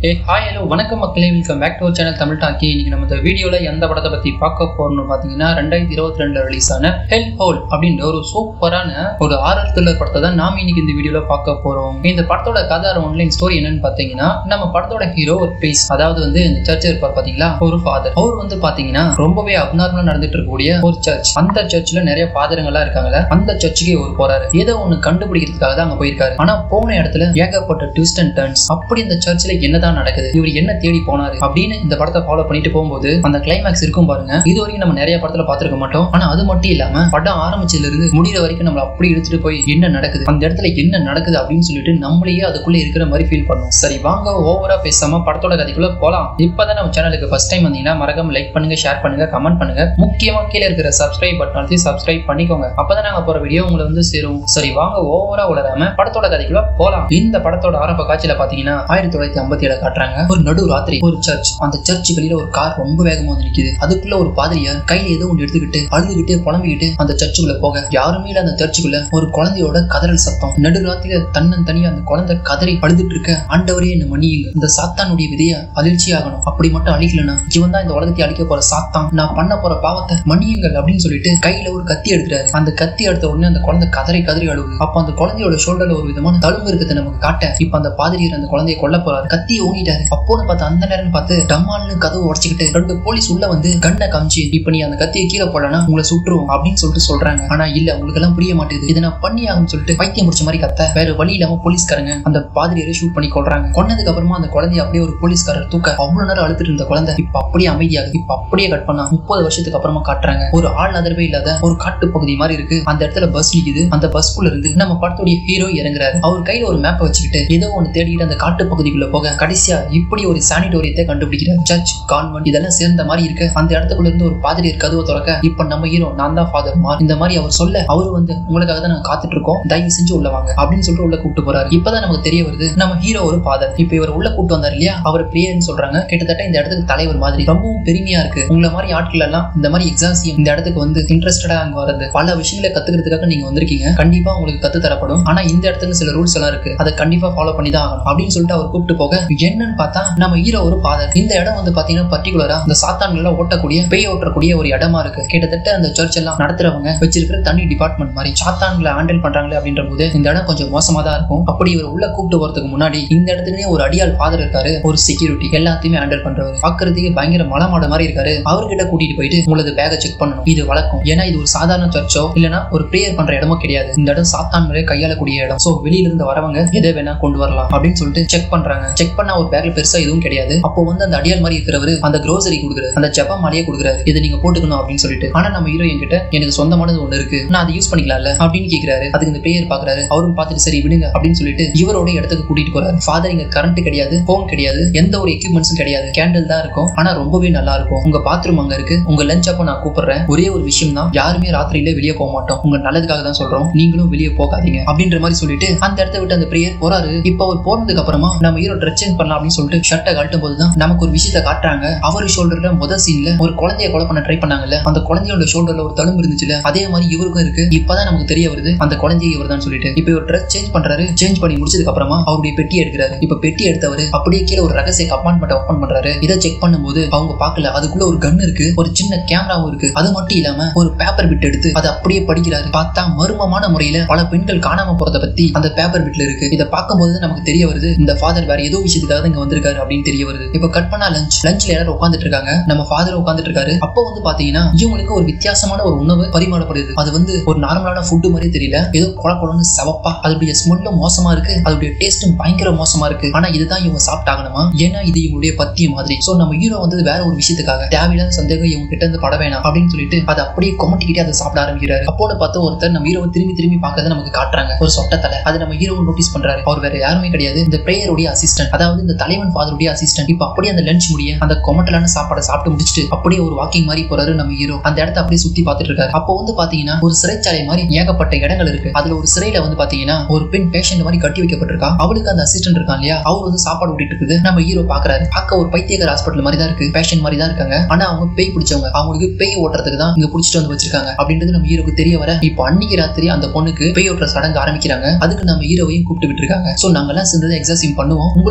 ஏ hi hello வணக்கம் மக்களே welcome back to channel Tamil talkie இன்னைக்கு நம்ம இந்த வீடியோல எந்த படத்தை பத்தி பார்க்க போறோம்னு பாத்தீங்கன்னா ரெண்டாயிரத்தி இருபத்தி ரெண்டுல ரிலீஸ் ஆன ஹெல் ஹோல் அப்படின்ற ஒரு சூப்பரான ஒரு ஆரர் த்ரில்லர் படத்தை தான் நாம இன்னைக்கு இந்த வீடியோல பார்க்க போறோம் இந்த படத்தோட கதை ஆன்லைன் ஸ்டோரி என்னன்னு பாத்தீங்கன்னா நம்ம படத்தோட ஹீரோ ஒரு ப்ரீஸ் அதாவது வந்து இந்த சர்ச் இருப்பார் பாத்தீங்களா ஒரு ஃபாதர் அவர் வந்து பாத்தீங்கன்னா ரொம்பவே அப்நார்மலா நடந்துட்டு இருக்கக்கூடிய ஒரு சர்ச் அந்த சர்ச்ல நிறைய ஃபாதருங்கெல்லாம் இருக்காங்கல்ல அந்த சர்ச்சுக்கே ஒரு போறாரு ஏதோ ஒண்ணு கண்டுபிடிக்கிறதுக்காக தான் அங்க போயிருக்காரு ஆனா போன இடத்துல ஏகப்பட்ட ட்விஸ்ட் அண்ட் டர்ன்ஸ் அப்படி இந்த சர்ச்ல என்னதான் நடக்குது இவர் என்ன தேடி போனாரு அப்படின்னு இந்த படத்தை ஃபாலோ பண்ணிட்டு போகும்போது அந்த கிளைமேக்ஸ் இருக்கும் பாருங்க இது வரைக்கும் நம்ம நிறைய படத்துல பார்த்திருக்க மாட்டோம் ஆனா அது மட்டும் இல்லாம படம் ஆரம்பிச்சதுல இருந்து முடிகிற வரைக்கும் நம்மள அப்படி எடுத்துட்டு போய் என்ன நடக்குது அந்த இடத்துல என்ன நடக்குது அப்படின்னு சொல்லிட்டு நம்மளையே அதுக்குள்ள இருக்கிற மாதிரி ஃபீல் பண்ணும் சரி வாங்க ஓவரா பேசாம படத்தோட கதைக்குள்ள போலாம் இப்பதான் நம்ம சேனலுக்கு ஃபர்ஸ்ட் டைம் வந்தீங்கன்னா மறக்காம லைக் பண்ணுங்க ஷேர் பண்ணுங்க கமெண்ட் பண்ணுங்க முக்கியமா கீழே இருக்கிற சப்ஸ்கிரைப் பட்டன் அழுத்தி சப்ஸ்கிரைப் பண்ணிக்கோங்க அப்பதான் நாங்க போற வீடியோ உங்களை வந்து சேரும் சரி வாங்க ஓவரா உலராம படத்தோட கதைக்குள்ள போலாம் இந்த படத்தோட ஆரம்ப காட்சியில பாத்தீங்கன்னா ஆயிரத்தி தொள்ளாயிரத்தி ஐம்பத்தி ஏழு காட்டுறாங்க ஒரு நடு ராத்திரி ஒரு சர்ச் அந்த சர்ச் வெளியில ஒரு கார் ரொம்ப வேகமா வந்து நிக்குது அதுக்குள்ள ஒரு பாதிரியார் கையில ஏதோ ஒன்று எடுத்துக்கிட்டு அழுதுகிட்டு புலம்பிக்கிட்டு அந்த சர்ச்சுக்குள்ள போக யாருமே இல்ல அந்த சர்ச்சுக்குள்ள ஒரு குழந்தையோட கதறல் சத்தம் நடு ராத்திரியில தன்னன் தனியா அந்த குழந்தை கதறி அழுதுட்டு இருக்க ஆண்டவரே என்ன மன்னியுங்க இந்த சாத்தானுடைய விதைய அதிர்ச்சி ஆகணும் அப்படி மட்டும் அழிக்கலனா இவன் தான் இந்த உலகத்தை அழிக்க போற சாத்தான் நான் பண்ண போற பாவத்தை மன்னியுங்கள் அப்படின்னு சொல்லிட்டு கையில ஒரு கத்தி எடுக்கிறாரு அந்த கத்தி எடுத்த உடனே அந்த குழந்தை கதறி கதறி அழுகுது அப்ப அந்த குழந்தையோட ஷோல்டர்ல ஒரு விதமான தழும்பு இருக்குது நமக்கு காட்ட இப்ப அந்த பாதிரியர் அந்த குழந்தைய கொல்ல போறாரு கத்தியை ஓங்கிட்டாரு அப்போன்னு பார்த்து அந்த நேரம் பார்த்து டம்மால்னு கதவு உடச்சிக்கிட்டு ரெண்டு போலீஸ் உள்ள வந்து கண்ணை காமிச்சு இப்ப நீ அந்த கத்தியை கீழே போடலனா உங்களை சுட்டுருவோம் அப்படின்னு சொல்லிட்டு சொல்றாங்க ஆனா இல்ல உங்களுக்கு எல்லாம் புரிய மாட்டேங்குது இதை நான் பண்ணி ஆகும்னு சொல்லிட்டு பைத்தியம் முடிச்ச மாதிரி கத்த வேற வழி இல்லாம போலீஸ்காரங்க அந்த பாதிரியரை ஷூட் பண்ணி கொள்றாங்க கொன்னதுக்கு அப்புறமா அந்த குழந்தைய அப்படியே ஒரு போலீஸ்காரர் தூக்க அவ்வளவு நேரம் அழுத்துட்டு இருந்த குழந்தை இப்ப அப்படியே அமைதியாகுது இப்ப அப்படியே கட் பண்ணா முப்பது வருஷத்துக்கு அப்புறமா காட்டுறாங்க ஒரு ஆள் அதிர்வே இல்லாத ஒரு காட்டு பகுதி மாதிரி இருக்கு அந்த இடத்துல பஸ் நிக்குது அந்த பஸ்குள்ள இருந்து நம்ம படத்துடைய ஹீரோ இறங்குறாரு அவர் கையில ஒரு மேப்பை வச்சுக்கிட்டு ஏதோ ஒன்று தேடிட்டு அந்த காட்டு பகுதிக்குள்ள போக கடைசியா இப்படி ஒரு சானிட்டோரியத்தை கண்டுபிடிக்கிறார் சர்ச் கான்வென்ட் இதெல்லாம் சேர்ந்த மாதிரி இருக்கு அந்த இடத்துக்குள்ள இருந்து ஒரு பாதிரியர் கதவை திறக்க இப்ப நம்ம ஹீரோ நான் தான் ஃபாதர் மார் இந்த மாதிரி அவர் சொல்ல அவரு வந்து உங்களுக்காக தான் நாங்க காத்துட்டு இருக்கோம் தயவு செஞ்சு உள்ள வாங்க அப்படின்னு சொல்லிட்டு உள்ள கூப்பிட்டு போறாரு இப்பதான் நமக்கு தெரிய வருது நம்ம ஹீரோ ஒரு ஃபாதர் இப்ப இவர் உள்ள கூப்பிட்டு வந்தார் இல்லையா அவர் பிரியர்னு சொல்றாங்க கிட்டத்தட்ட இந்த இடத்துக்கு தலைவர் மாதிரி ரொம்பவும் பெருமையா இருக்கு உங்களை மாதிரி ஆட்கள் எல்லாம் இந்த மாதிரி எக்ஸாம்ஸையும் இந்த இடத்துக்கு வந்து இன்ட்ரெஸ்டடா அங்க வருது பல விஷயங்களை கத்துக்கிறதுக்காக நீங்க வந்திருக்கீங்க கண்டிப்பா உங்களுக்கு கத்து தரப்படும் ஆனா இந்த இடத்துல சில ரூல்ஸ் எல்லாம் இருக்கு அதை கண்டிப்பா ஃபாலோ பண்ணி தான் ஆகணும் அப்படின்னு சொல்லிட்டு அவர் கூப்பிட்டு போக என்னன்னு பார்த்தா நம்ம ஹீரோ ஒரு ஃபாதர் இந்த இடம் வந்து பாத்தீங்கன்னா பர்டிகுலரா இந்த சாத்தான்களை ஓட்டக்கூடிய பேய் ஓட்டக்கூடிய ஒரு இடமா இருக்கு கிட்டத்தட்ட அந்த சர்ச் எல்லாம் நடத்துறவங்க வச்சிருக்கிற தனி டிபார்ட்மெண்ட் மாதிரி சாத்தான்களை ஹேண்டில் பண்றாங்களே அப்படின்ற போது இந்த இடம் கொஞ்சம் மோசமா தான் இருக்கும் அப்படி இவர் உள்ள கூப்பிட்டு போறதுக்கு முன்னாடி இந்த இடத்துலயே ஒரு அடியாள் ஃபாதர் இருக்காரு ஒரு செக்யூரிட்டி எல்லாத்தையுமே ஹேண்டில் பண்றவர் பாக்குறதுக்கு பயங்கர மலமாட மாதிரி இருக்காரு அவர்கிட்ட கூட்டிட்டு போயிட்டு உங்களது பேக்கை செக் பண்ணணும் இது வழக்கம் ஏன்னா இது ஒரு சாதாரண சர்ச்சோ இல்லனா ஒரு ப்ரேயர் பண்ற இடமோ கிடையாது இந்த இடம் சாத்தான்களை கையாளக்கூடிய இடம் சோ வெளியில இருந்து வரவங்க எதை வேணா கொண்டு வரலாம் அப்படின்னு சொல்லிட்டு செக் பண்றாங்க செக் பண்ணா ஒரு பேக்ல பெருசா எதுவும் கிடையாது அப்போ வந்து அந்த அடியால் மாதிரி இருக்கிறவர் அந்த க்ரோசரி கொடுக்குறாரு அந்த ஜப்பா மாலையே கொடுக்குறாரு இதை நீங்க போட்டுக்கணும் அப்படின்னு சொல்லிட்டு ஆனா நம்ம ஹீரோ என்கிட்ட எனக்கு சொந்தமானது ஒண்ணு இருக்கு நான் அதை யூஸ் பண்ணிக்கலாம்ல அப்படின்னு கேக்குறாரு அதுக்கு இந்த பேர் பாக்குறாரு அவரும் பார்த்துட்டு சரி விடுங்க அப்படின்னு சொல்லிட்டு இவரோட இடத்துக்கு கூட்டிட்டு போறாரு ஃபாதர் இங்க கரண்ட் கிடையாது போன் கிடையாது எந்த ஒரு எக்யூப்மெண்ட்ஸும் கிடையாது கேண்டில் தான் இருக்கும் ஆனா ரொம்பவே நல்லா இருக்கும் உங்க பாத்ரூம் அங்க இருக்கு உங்க லஞ்ச் அப்போ நான் கூப்பிடுறேன் ஒரே ஒரு விஷயம் தான் யாருமே ராத்திரியில வெளியே போக மாட்டோம் உங்க நல்லதுக்காக தான் சொல்றோம் நீங்களும் வெளியே போகாதீங்க அப்படின்ற மாதிரி சொல்லிட்டு அந்த இடத்த விட்டு அந்த பிரேயர் போறாரு இப்போ அவர் போனதுக்கு அப்புறமா நம்ம ஹீரோ ட்ரெஸ் சேஞ்ச் பண்ணலாம் அப்படின்னு சொல்லிட்டு ஷர்ட்டை கழட்டும் போது தான் நமக்கு ஒரு விஷயத்த காட்டுறாங்க அவர் ஷோல்டர்ல முதல் சீன்ல ஒரு குழந்தைய கொலை பண்ண ட்ரை பண்ணாங்கல்ல அந்த குழந்தையோட ஷோல்டர்ல ஒரு தழும்பு இருந்துச்சுல அதே மாதிரி இவருக்கும் இருக்கு இப்பதான் நமக்கு தெரிய வருது அந்த குழந்தைய இவர் தான் சொல்லிட்டு இப்போ இவர் ட்ரெஸ் சேஞ்ச் பண்றாரு சேஞ்ச் பண்ணி முடிச்சதுக்கு அப்புறமா அவருடைய பெட்டி எடுக்கிறாரு இப்ப பெட்டி எடுத்தவர் அப்படியே கீழே ஒரு ரகசிய கம்பார்ட்மெண்ட் ஓப்பன் பண்றாரு இதை செக் பண்ணும்போது அவங்க பார்க்கல அதுக்குள்ள ஒரு கன் இருக்கு ஒரு சின்ன கேமராவும் இருக்கு அது மட்டும் இல்லாம ஒரு பேப்பர் பிட் எடுத்து அதை அப்படியே படிக்கிறாரு பார்த்தா மர்மமான முறையில பல பெண்கள் காணாம போறத பத்தி அந்த பேப்பர் பிட்ல இருக்கு இதை பார்க்கும்போது நமக்கு தெரிய வருது இந்த ஃபாதர் வேற ஏதோ விஷயத்துக்காக தான் இங்க வந்திருக்காரு அப்படின்னு தெரிய வருது இப்ப கட் பண்ணா லஞ்ச் லஞ்ச்ல எல்லாரும் உட்காந்துட்டு இருக்காங்க நம்ம ஃபாதர் உட்காந்துட்டு இருக்காரு அப்போ வந்து பாத்தீங்கன்னா இவங்களுக்கு ஒரு வித்தியாசமான ஒரு உணவு பரிமாறப்படுது அது வந்து ஒரு நார்மலான ஃபுட்டு மாதிரி தெரியல ஏதோ கொல கொலன்னு செவப்பா அதோடைய ஸ்மெல்லும் மோசமா இருக்கு அதோடைய டேஸ்ட்டும் பயங்கர மோசமா இருக்கு ஆனா இதுதான் இவங்க சாப்பிட்டாகணுமா ஏன்னா இது இவங்களுடைய பத்திய மாதிரி சோ நம்ம ஹீரோ வந்து வேற ஒரு விஷயத்துக்காக தேவையில்லாத சந்தேகம் இவங்க கிட்ட இருந்து பட வேணாம் அப்படின்னு சொல்லிட்டு அதை அப்படியே கொமட்டிக்கிட்டே அதை சாப்பிட ஆரம்பிக்கிறாரு அப்போன்னு பார்த்து ஒருத்தர் நம்ம ஹீரோவை திரும்பி திரும்பி பார்க்கறத நமக்கு காட்டுறாங்க ஒரு சொட்டத்தலை அது நம்ம ஹீரோ நோட்டீஸ் பண்றாரு அவர் வேற யாருமே கிடையாது இந்த பிரேயருடைய அசிஸ்டன்ட் அதாவது இந்த தலைவன் ஃபாதருடைய அசிஸ்டன்ட் இப்போ அப்படியே அந்த லஞ்ச் முடிய அந்த கொமட்டலான சாப்பாடை சாப்பிட்டு முடிச்சுட்டு அப்படியே ஒரு வாக்கிங் மாதிரி போறாரு நம்ம ஹீரோ அந்த இடத்த அப்படியே சுத்தி பார்த்துட்டு இருக்காரு அப்போ வந்து பாத்தீங்கன்னா ஒரு சிறைச்சாலை மாதிரி ஏகப்பட்ட இடங்கள் இருக்கு அதுல ஒரு சிறையில வந்து பாத்தீங்கன்னா ஒரு பெண் பேஷண்ட் மாதிரி கட்டி வைக்கப்பட்டிருக்கா அவளுக்கு அந்த அசிஸ்டன்ட் இருக்கான் இல்லையா அவர் வந்து சாப்பாடு ஊட்டிட்டு இருக்குது நம்ம ஹீரோ பாக்குறாரு பார்க்க ஒரு பைத்தியகர் ஹாஸ்பிட்டல் மாதிரி தான் இருக்கு பேஷண்ட் மாதிரி தான் இருக்காங்க ஆனா அவங்க பேய் பிடிச்சவங்க அவங்களுக்கு பேய் ஓட்டுறதுக்கு தான் இங்க பிடிச்சிட்டு வந்து வச்சிருக்காங்க அப்படின்றது நம்ம ஹீரோக்கு தெரிய வர இப்போ அன்னைக்கு ராத்திரி அந்த பொண்ணுக்கு பேய் ஓட்டுற சடங்கு ஆரம்பிக்கிறாங்க அதுக்கு நம்ம ஹீரோவையும் கூப்பிட்டு விட்டுருக்காங்க சோ நாங்கெல்லாம் சேர்ந்தது எக்ஸாசிம் பண்ணுவோம் உங்களுக்கு இதெல்லாம்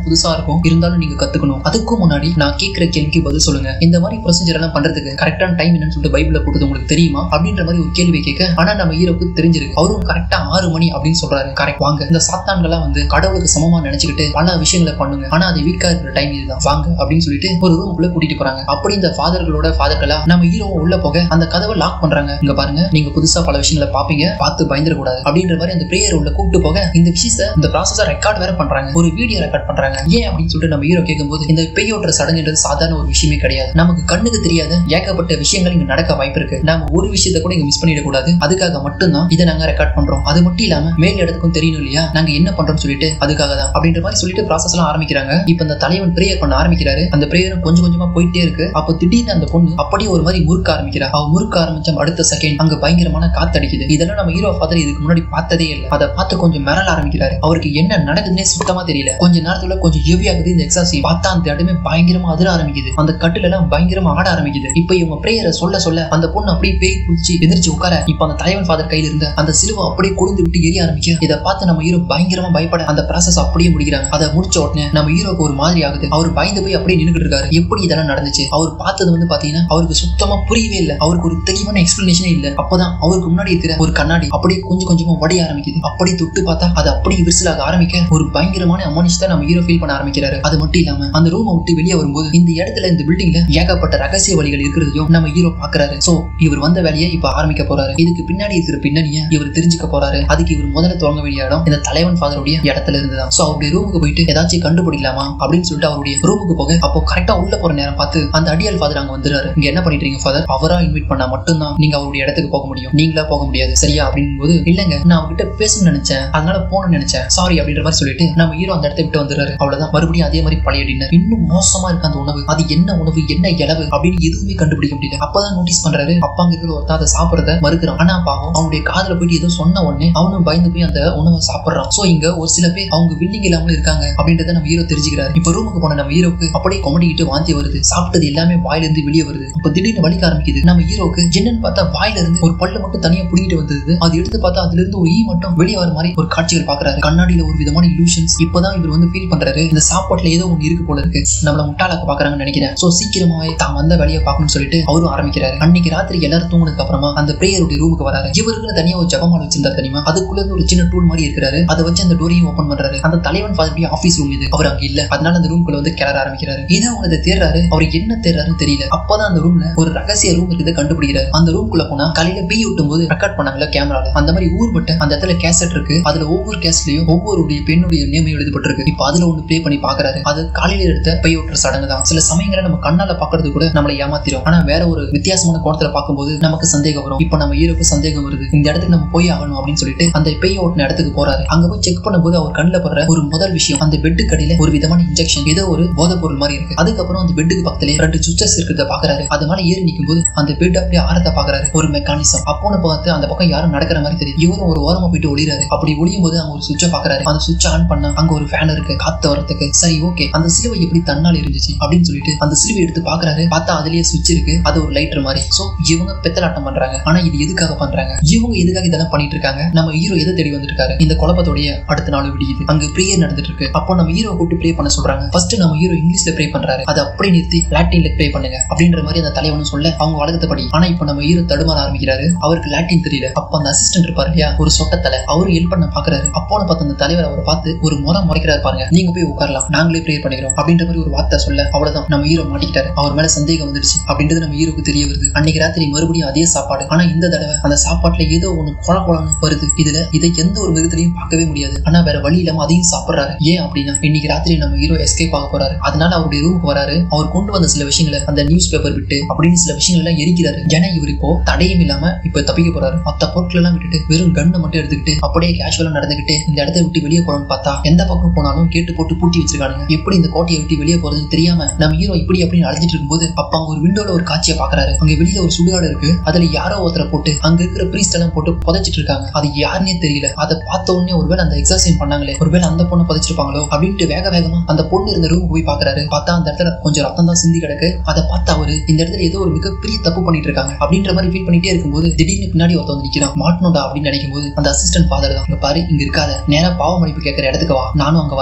புதுசா இருக்கும் இருந்தாலும் நீங்க கத்துக்கணும் அதுக்கும் முன்னாடி நான் கேட்கிற கேள்விக்கு பதில் சொல்லுங்க இந்த மாதிரி ப்ரொசீஜர் எல்லாம் பண்றதுக்கு கரெக்டான டைம் என்னன்னு சொல்லிட்டு பைபிள்ல போட்டது உங்களுக்கு தெரியுமா அப்படின்ற மாதிரி ஒரு கேள்வி கேட்க ஆனா நம்ம ஹீரோக்கு தெரிஞ்சிருக்கு அவரும் கரெக்டா ஆறு மணி அப்படின்னு சொல்றாரு கரெக்ட் வாங்க இந்த சாத்தான்கள்லாம் வந்து கடவுளுக்கு சமமா நினைச்சுக்கிட்டு பல விஷயங்களை பண்ணுங்க ஆனா அது வீக்கா இருக்கிற டைம் இதுதான் வாங்க அப்படின்னு சொல்லிட்டு ஒரு ரூமுக்குள்ள கூட்டிட்டு போறாங்க அப்படி இந்த ஃபாதர்களோட ஃபாதர்களா நம்ம ஹீரோ உள்ள போக அந்த கதவை லாக் பண்றாங்க இங்க பாருங்க நீங்க புதுசா பல விஷயங்களை பாப்பீங்க பார்த்து பயந்துடக்கூடாது அப்படின்ற மாதிரி அந்த பிரேயர் உள்ள கூப்பிட்டு போக இந்த விஷயத்தை இந்த ப்ராசஸை ரெக்கார்ட் வேற பண்றாங்க ஒரு வீடியோ ரெக்கார்ட் பண்றாங்க ஏன் அப்படின்னு சொல்லிட்டு நம்ம ஹீரோ கேட்கும்போது இந்த பேயோட்டுற சடங்குன்றது சாதாரண ஒரு விஷயமே கிடையாது நமக்கு கண்ணுக்கு தெரியாத ஏகப்பட்ட விஷயங்கள் இங்க நடக்க வாய்ப்பு இருக்கு நாம ஒரு விஷயத்தை கூட இங்க மிஸ் பண்ணிடக்கூடாது அதுக்காக மட்டும்தான் இதை நாங்க ரெக்கார்ட் பண்றோம் அது மட்டும் இல்லாம மேல் இடத்துக்கும் தெரியணும் இல்லையா நாங்க என்ன பண்றோம்னு சொல்லிட்டு அதுக்காக தான் அப்படின்ற மாதிரி சொல்லிட்டு ப்ராசஸ் எல்லாம் ஆரம்பிக்கிறாங்க இப்ப இந்த தலைவன் பிரேயர் பண்ண ஆரம்பிக்கிறாரு அந்த பிரேயரும் கொஞ்சம் கொஞ்சமா போயிட்டே இருக்கு அப்போ திடீர்னு அந்த பொண்ணு அப்படியே ஒரு மாதிரி முறுக்க ஆரம்பிக்கிறா அவ முறுக்க ஆரம்பிச்ச அடுத்த செகண்ட் அங்க பயங்கரமான காத்தடிக்குது இதெல்லாம் நம்ம ஹீரோ ஃபாதர் இதுக்கு முன்னாடி பார்த்ததே இல்லை அதை பார்த்து கொஞ்சம் மிரள ஆரம்பிக்கிறாரு அவருக்கு என்ன நடக்குதுன்னே சுத்தமா தெரியல கொஞ்ச நேரத்துல கொஞ்சம் ஹெவி ஆகுது இந்த எக்ஸாசி பார்த்தா அந்த இடமே பயங்கரமா அதிர ஆரம்பிக்குது அந்த கட்டுல எல்லாம் பயங்கரமா ஆட ஆரம்பிக்குது இப்ப இவங்க பிரேயரை சொல்ல சொல்ல அந்த பொண்ணு அப்படியே பேய் புடிச்சு எந்திரிச்சு உட்கார இப்ப அந்த தலைவன் ஃபாதர் கையில இருந்த அந்த சிலுவை அப்படியே கொழுந்து விட்டு எரிய ஆரம்பிக்க இதை பார்த்து நம்ம ஹீரோ பயங்கரமா பயப்பட அந்த ப்ராசஸ் அப்படியே முடிக்கிறாங்க அதை முடிச்ச உடனே நம்ம ஹீரோக்கு ஒரு மாதிரி ஆகுது அவர் பயந்து போய் அப்படியே நின்னுட்டு இருக்காரு எப்படி இதெல்லாம் நடந்துச்சு அவர் பார்த்தது வந்து பாத்தீங்கன்னா அவருக்கு சுத்தமா புரியவே இல்லை அவருக்கு ஒரு தெளிவான எக்ஸ்பிளனேஷனே இல்ல அப்பதான் அவருக்கு முன்னாடி இருக்கிற ஒரு கண்ணாடி அப்படியே கொஞ்சம் கொஞ்சமா உடைய ஆரம்பிக்குது அப்படியே தொட்டு பார்த்தா அது அப்படியே விரிசலாக ஆரம்பிக்க ஒரு பயங்கரமான அமானிஷ் தான் நம்ம ஹீரோ ஃபீல் பண்ண ஆரம்பிக்கிறாரு அது மட்டும் இல்லாம அந்த ரூமை விட்டு வெளியே வரும்போது இந்த இடத்துல இந்த பில்டிங்ல ஏகப்பட்ட ரகசிய வழிகள் இருக்கிறதையும் நம்ம ஹீரோ பாக்குறாரு சோ இவர் வந்த வேலையை இப்ப ஆரம்பிக்க போறாரு இதுக்கு பின்னாடி இருக்கிற பின்னணியை இவர் தெரிஞ்சுக்க போறாரு அதுக்கு இவர் முதல்ல துவங்க வேண்டிய இடம் இந்த தலைவன் ஃபாதருடைய இடத்துல இருந்துதான் சோ அவருடைய ரூமுக்கு போயிட்டு ஏதாச்சும் கண்டுபிடிக்கலாமா அப்படின்னு சொல்லிட்டு அவருடைய ரூமுக்கு போக அப்போ கரெக்டா உள்ள போற நேரம் பார்த்து அந்த அடியால் ஃபாதர் அங்க வந்துடுறாரு இங்க என்ன பண்ணிட்டு இருக்கீங்க ஃபாதர் அவரா இன்வைட் பண்ணா மட்டும்தான் நீங்க அவருடைய இடத்துக்கு போக முடியும் நீங்களா போக முடியாது சரியா அப்படிங்கும் போது இல்லங்க நான் அவர்கிட்ட பேசணும்னு நினைச்சேன் அதனால போகணும்னு நினைச்சேன் சாரி அப்படின்ற மாதிரி சொல்லிட்டு நம்ம ஹீரோ அந்த இடத்த விட்டு வந்துடுறாரு அவ்வளவுதான் மறுபடியும் அதே மாதிரி பழைய டின்னர் இன்னும் மோசமா இருக்கு அந்த உணவு அது என்ன உணவு என்ன இலவு அப்படின்னு எதுவுமே கண்டுபிடிக்க முடியல அப்பதான் நோட்டீஸ் பண்றாரு அப்பாங்க இருக்கிற ஒருத்தன் அதை சாப்பிடறத மறுக்கிறான் ஆனா பாவம் அவனுடைய காதுல போயிட்டு ஏதோ சொன்ன உடனே அவனும் பயந்து போய் அந்த உணவை சாப்பிடுறான் சோ இங்க ஒரு சில பேர் அவங்க வில்லிங் இல்லாமலும் இருக்காங்க அப்படின்றத நம்ம ஹீரோ தெரிஞ்சுக்கிறாரு இப்ப ரூமுக்கு போன நம்ம ஹீரோக்கு அப்படியே கொமடிக்கிட்டு வாந்தி வருது சாப்பிட்டது எல்லாமே வாயில இருந்து வெளியே வருது அப்ப திடீர்னு வலிக்க ஆரம்பிக்குது நம்ம ஹீரோக்கு என்னன்னு பார்த்தா வாயில இருந்து ஒரு பல்லு மட்டும் தனியா புடிங்கிட்டு வந்தது அது எடுத்து பார்த்தா அதுல இருந்து ஒரு ஈ மட்டும் வெளியே வர மாதிரி ஒரு காட்சிகள் பாக்குறாரு கண்ணாடியில ஒரு விதமான illusions இப்பதான் இவர் வந்து ஃபீல் பண்றாரு இந்த சாப்பாட்டுல ஏதோ ஒண்ணு இருக்கு போல இருக்கு நம்மள முட்டாளாக்க பாக்குறாங்கன்னு நினைக்கிறேன் சோ சீக்கிரமாவே தான் வந்த வேலையை பார்க்கணும்னு சொல்லிட்டு அவரும் ஆரம்பிக்கிறாரு அன்னைக்கு ராத்திரி எல்லாரும் தூங்குனதுக்கு அப்புறமா அந்த பிரேயருடைய ரூமுக்கு வராரு இவருக்குன்னு தனியா ஒரு ஜபமால் வச்சிருந்தாரு தெரியுமா அதுக்குள்ள இருந்து ஒரு சின்ன டூல் மாதிரி இருக்கிறாரு அதை வச்சு அந்த டோரையும் ஓபன் பண்றாரு அந்த தலைவன் ஃபாதருடைய ஆபீஸ் ரூம் இது அவர் அங்க இல்ல அதனால அந்த ரூம்குள்ள வந்து கிளற ஆரம்பிக்கிறாரு ஏதோ அவங்க தேடுறாரு அவர் என்ன தேடுறாருன்னு தெரியல அப்பதான் அந்த ரூம்ல ஒரு ரகசிய ரூம் இருக்குது கண்டுபிடிக்கிறாரு அந்த ரூம்குள்ள போனா காலையில பீ விட்டும் போது ரெக்கார்ட் பண்ணாங்கல்ல கேமரால அந்த மாதிரி ஊர்பட்ட அந்த இடத்துல கேசட் இருக்கு அதுல ஒவ்வொரு கேஸ்லயும் ஒவ்வொருடைய பெண்ணுடைய நேம் எழுதப்பட்டிருக்கு இப்ப அதுல ஒண்ணு ப்ளே பண்ணி பாக்குறாரு அது காலையில எடுத்த பை ஓட்டுற சடங்கு தான் சில சமயங்களை நம்ம கண்ணால பாக்குறது கூட நம்மளை ஏமாத்திரும் ஆனா வேற ஒரு வித்தியாசமான கோணத்துல பார்க்கும்போது நமக்கு சந்தேகம் வரும் இப்ப நம்ம ஹீரோக்கு சந்தேகம் வருது இந்த இடத்துக்கு நம்ம போய் ஆகணும் அப்படின்னு சொல்லிட்டு அந்த பெய் ஓட்டின இடத்துக்கு போறாரு அங்க போய் செக் பண்ணும்போது அவர் கண்ணில் படுற ஒரு முதல் விஷயம் அந்த பெட்டு கடையில ஒரு விதமான இன்ஜெக்ஷன் ஏதோ ஒரு போதைப் பொருள் மாதிரி இருக்கு அதுக்கப்புறம் அந்த பெட்டுக்கு பக்கத்துல ரெண்டு சுவிச்சஸ் இருக்கிறத பாக்குறாரு அது மேல ஏறி நிற்கும் போது அந்த பெட் அப்படியே ஆரத்தை பாக்குறாரு ஒரு மெக்கானிசம் அப்போன்னு பார்த்து அந்த பக்கம் யாரும் நடக்கிற மாதிரி தெரியும் இவரும் ஒரு ஓரமா போயிட்டு ஒளிறாரு அப்படி ஒளியும் போது அங்க ஒரு சுவிட்சை பாக்குறாரு அந்த சுவிட்ச் ஆன் பண்ணா அங்க ஒரு ஃபேன் இருக்கு காத்து வரதுக்கு சரி ஓகே அந்த சிலுவை எப்படி தன்னால் இருந்துச்சு அப்படின்னு சொல்லிட்டு அந்த சிலுவை எடுத்து பாக்குறாரு பார்த்தா அதுலயே சுவிட்ச் இருக்கு அது ஒரு லைட்டர் மாதிரி சோ இவங்க பெத்தலாட்டம் பண்றாங்க ஆனா இது எதுக்காக பண்றாங்க இவங்க எதுக்காக இதெல்லாம் பண்ணிட்டு இருக்காங்க நம்ம ஹீரோ எதை தேடி வந்துருக்காரு இந்த குழப்பத்தோடைய அடுத்த நாள் விடியுது அங்க ப்ரேயர் நடந்துட்டு இருக்கு அப்போ நம்ம ஹீரோ கூப்பிட்டு ப்ரே பண்ண சொல்றாங்க ஃபர்ஸ்ட் நம்ம ஹீரோ இங்கிலீஷ்ல ப்ரே பண்றாரு அதை அப்படியே நிறுத்தி லாட்டின்ல ப்ரே பண்ணுங்க அப்படின்ற மாதிரி அந்த தலைவனும் சொல்ல அவங்க வழக்கத்தபடி ஆனா இப்போ நம்ம ஹீரோ தடுமாற ஆரம்பிக்கிறாரு அவருக்கு லாட்டின் தெரியல அப்ப அந்த அசிஸ்டன்ட் இருப்பாரு இல்லையா ஒரு சொட்டத்தலை அவரும் ஹெல்ப் பண்ண பாக்குறாரு அப்போன்னு பார்த்து அந்த தலைவர் அவரை பார்த்து ஒரு முறை முறைக்கிறாரு பாருங்க நீங்க போய் உட்காரலாம் நாங்களே ப்ரே பண்ணிக்கிறோம் அப்படின்ற மாதிரி ஒரு வார்த்தை சொல்ல அவ்வளவுதான் நம்ம ஹீரோ மாட்டிக்கிட்டாரு அவர் மேல சந்தேகம் வந்துருச்சு அப்படின்றது நம்ம ஹீரோக்கு தெரிய வருது அன்னைக்கு ராத்திரி மறுபடியும் அதே சாப்பாடு ஆனா இந்த தடவை அந்த சாப்பாட்டுல ஏதோ ஒண்ணு கொல கொலன்னு வருது இதுல இதை எந்த ஒரு விதத்திலையும் பார்க்கவே முடியாது ஆனா வேற வழி இல்லாம அதையும் சாப்பிடுறாரு ஏன் அப்படின்னா இன்னைக்கு ராத்திரி நம்ம ஹீரோ எஸ்கேப் ஆக போறாரு அதனால அவருடைய ரூமுக்கு வராரு அவர் கொண்டு வந்த சில விஷயங்களை அந்த நியூஸ் பேப்பர் விட்டு அப்படின்னு சில விஷயங்கள் எல்லாம் எரிக்கிறாரு ஏன்னா இவர் இப்போ தடையும் இல்லாம இப்ப தப்பிக்க போறாரு மத்த பொருட்கள் எல்லாம் விட்டுட்டு வெறும் கண்ணை மட்டும் எடுத்துக்கிட்டு அப்படியே கேஷுவலா நடந்துகிட்டு இந்த இடத்த விட்டு வெளியே போறோம்னு பார்த்தா எந்த பக்கம் போனாலும் கேட்டு போட்டு பூட்டி வச்சிருக்கானுங்க எப்படி இந்த கோட்டையை விட்டு வெளியே போறதுன்னு தெரியாம நம்ம ஹீரோ இப்படி அப்படின்னு அழைச்சிட்டு இருக்கும்போது அப்ப அங்க ஒரு விண்டோல ஒரு காட்சியை பாக்குறாரு அங்க வெளியில ஒரு சுடுகாடு இருக்கு அதுல யாரோ ஒருத்தரை போட்டு அங்க இருக்கிற பிரீஸ்ட் எல்லாம் போட்டு புதைச்சிட்டு இருக்காங்க அது யாருன்னே தெரியல அதை பார்த்த உடனே ஒருவேளை அந்த எக்ஸாசின் பண்ணாங்களே ஒருவேளை அந்த பொண்ணை புதைச்சிருப்பாங்களோ அப்படின்ட்டு வேக வேகமா அந்த பொண்ணு இருந்த ரூம் போய் பாக்குறாரு பார்த்தா அந்த இடத்துல கொஞ்சம் ரத்தம் தான் சிந்தி கிடக்கு அதை பார்த்து அவரு இந்த இடத்துல ஏதோ ஒரு மிகப்பெரிய தப்பு பண்ணிட்டு இருக்காங்க அப்படின்ற மாதிரி ஃபீல் பண்ணிட்டே இருக்கும்போது திடீர்னு பின்னாடி ஒருத்தன் வந்து நிக்கிறான் மாட்டணும்டா அப்படின்னு நினைக்கும் போது அந்த அசிஸ்டன்ட் ஃபாதர் தான் இங்க பாரு இங்க இருக்காத நேரா பாவ மன்னிப்பு கேட்கற இடத்துக்கு வா நானும் அங்க வரேன் அப்படின்னு